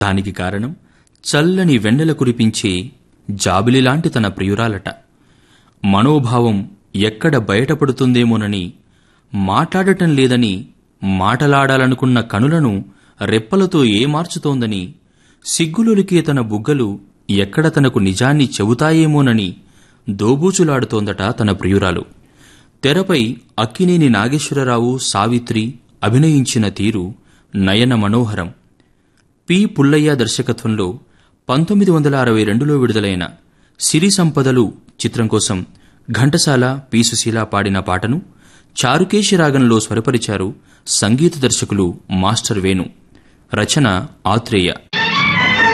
దానికి కారణం చల్లని వెన్నెల కురిపించే జాబిలిలాంటి తన ప్రియురాలట మనోభావం ఎక్కడ బయటపడుతుందేమోనని మాట్లాడటం లేదని మాటలాడాలనుకున్న కనులను రెప్పలతో ఏమార్చుతోందని సిగ్గులొలికే తన బుగ్గలు ఎక్కడ తనకు నిజాన్ని చెబుతాయేమోనని దోబూచులాడుతోందట తన ప్రియురాలు తెరపై అక్కినేని నాగేశ్వరరావు సావిత్రి అభినయించిన తీరు నయన మనోహరం పి పుల్లయ్య దర్శకత్వంలో పంతొమ్మిది వందల అరవై రెండులో విడుదలైన సిరి సంపదలు చిత్రం కోసం ఘంటసాల పి సుశీల పాడిన పాటను చారుకేశి రాగంలో స్వరపరిచారు సంగీత దర్శకులు మాస్టర్ వేణు రచన ఆత్రేయ